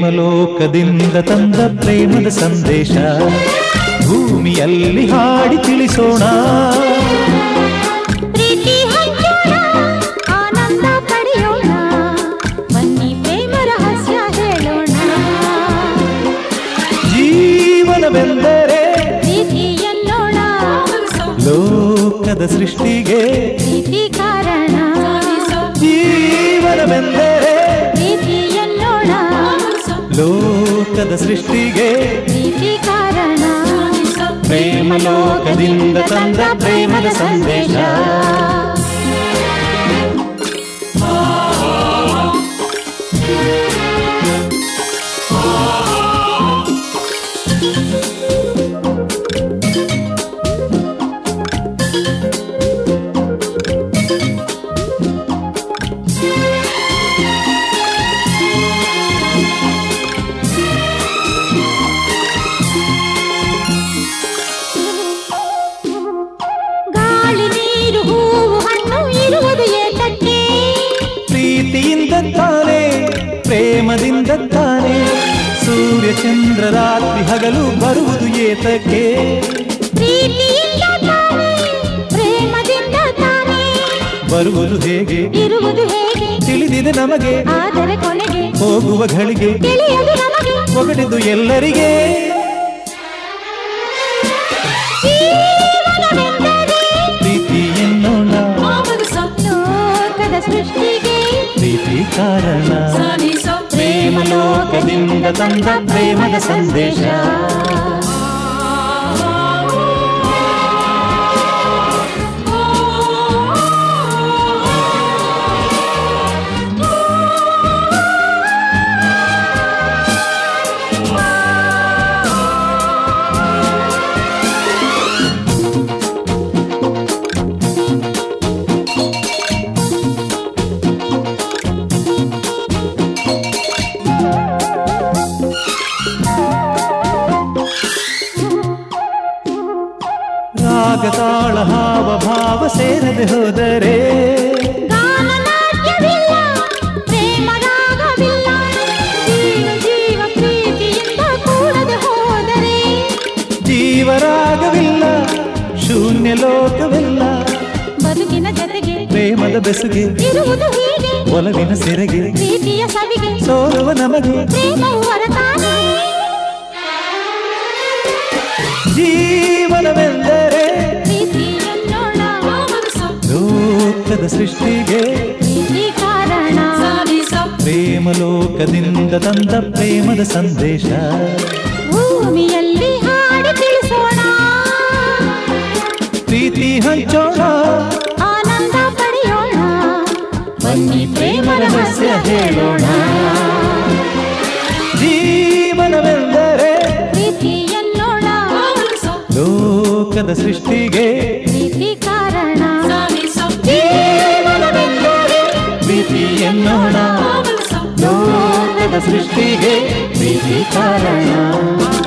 ಪ್ರೇಮಲೋಕದಿಂದ ತಂದ ಪ್ರೇಮದ ಸಂದೇಶ ಭೂಮಿಯಲ್ಲಿ ಹಾಡಿ ತಿಳಿಸೋಣ ಪ್ರೀತಿ ಹಂಚೋಣ ಆನಂದ ಪಡೆಯೋಣ ಬನ್ನಿ ಪ್ರೇಮ ರಹಸ್ಯ ಹೇಳೋಣ ಜೀವನವೆಂದರೆ ಪ್ರೀತಿ ಎನ್ನೋಣ ಲೋಕದ ಸೃಷ್ಟಿಗೆ ಪ್ರೀತಿ ಕಾರಣ ಜೀವನವೆಂದರೆ ಪ್ರೀತಿ ಎನ್ನೋಣ ಲೋಕದ ಸೃಷ್ಟಿಗೆ ಪ್ರೀತಿ ಕಾರಣ ಪ್ರೇಮಲೋಕದಿಂದ ತಂದ ಪ್ರೇಮದ ಸಂದೇಶ ಗಾಳಿ ನೀರು ಹೂವು ಹಣ್ಣು ಇರುವುದು ಏತಕ್ಕೆ ಪ್ರೀತಿಯಿಂದ ತಾನೇ ಪ್ರೇಮದಿಂದ ತಾನೇ ಸೂರ್ಯ ಚಂದ್ರ ರಾತ್ರಿ ಹಗಲು ಬರುವುದು ಏತಕ್ಕೆ ಪ್ರೀತಿಯಿಂದ ತಾನೇ ಪ್ರೇಮದಿಂದ ತಾನೇ ಬರುವುದು ಹೇಗೆ ಇರುವುದು ಹೇಗೆ ತಿಳಿದಿದೆ ನಮಗೆ ಆದರೆ ಕೊನೆಗೆ ಹೋಗುವ ಘಳಿಗೆ ತಿಳಿಯದು ನಮಗೆ ಒಗಟಿದ್ದು ಎಲ್ಲರಿಗೆ ಜೀವನವೆಂದರೆ ಪ್ರೀತಿ ಎನ್ನೋಣ ಲೋಕದ ಸೃಷ್ಟಿಗೆ ಪ್ರೀತಿ ಕಾರಣ ಪ್ರೇಮಲೋಕದಿಂದ ತಂದ ಪ್ರೇಮದ ಸಂದೇಶ ರಾಗ ತಾಳ ಹಾವ ಭಾವ ಸೇರದೆ ಹೋದರೆ ಗಾನನಾಟ್ಯವಿಲ್ಲ ಪ್ರೇಮ ರಾಗವಿಲ್ಲ ಜೀವ ಜೀವ ಪ್ರೀತಿಯಿಂದ ಕೂಡದೆ ಹೋದರೆ ಜೀವರಾಗವಿಲ್ಲ ಶೂನ್ಯ ಲೋಕವಿಲ್ಲ ಬದುಕಿನ ಜೊತೆಗೆ ಪ್ರೇಮದ ಬೆಸುಗೆ ಇರುವುದು ಹೀಗೆ ಒಲವಿನ ಸೆರೆಗೆ ಪ್ರೀತಿಯ ಸವಿಗೆ ಸೋಲುವ ನಮಗೆ ಪ್ರೇಮವು ಹೊರತಾನೆ ಜೀವನವೆಂದರೆ ಪ್ರೀತಿ ಎನ್ನೋಣ ಲೋಕದ ಸೃಷ್ಟಿಗೆ ಪ್ರೀತಿ ಕಾರಣ ಪ್ರೇಮಲೋಕದಿಂದ ತಂದ ಪ್ರೇಮದ ಸಂದೇಶ ಭೂಮಿಯಲ್ಲಿ ಹಾಡಿ ತಿಳಿಸೋಣ ಪ್ರೀತಿ ಹಂಚೋಣ ಆನಂದ ಪಡೆಯೋಣ ಬನ್ನಿ ಪ್ರೇಮ ರಹಸ್ಯ ಹೇಳೋಣ ಜೀವನವೆಂದರೆ ಪ್ರೀತಿ ಎನ್ನೋಣ ಲೋಕದ ಸೃಷ್ಟಿಗೆ ಪ್ರೀತಿ ಕಾರಣ ಜೀವನವೆಂದರೆ ಪ್ರೀತಿ ಎನ್ನೋಣ ಲೋಕದ ಸೃಷ್ಟಿಗೆ ಪ್ರೀತಿ ಕಾರಣ